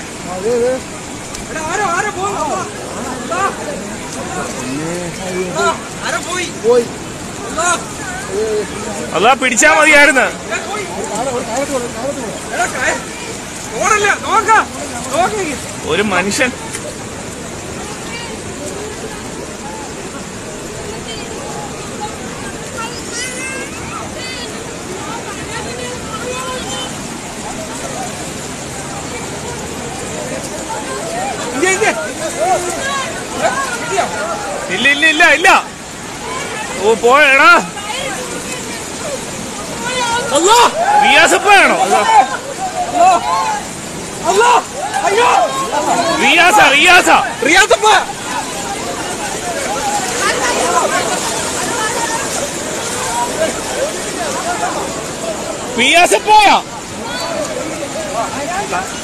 എടാ, ആരോ ആരോ പോകുന്നു ദാ. ദാ, ആരോ പോയി പോയി ദാ, അതാ പിടിച്ചാ മതിയായിരുന്നു ദാ പോയി. എടാ, കയ- ഓടല്ല നോക്ക നോക്കി ഒരു മനുഷ്യൻ ഇങ്ങ ഇങ്ങ കിട്ടിയോ ഇല്ല ഇല്ല ഇല്ല ഇല്ല ഓ പോയടാ അല്ലോ റിയാസപ്പാണോ അല്ലോ അല്ലോ അയ്യോ റിയാസ റിയാസ റിയാസപ്പ റിയാസപ്പോയാ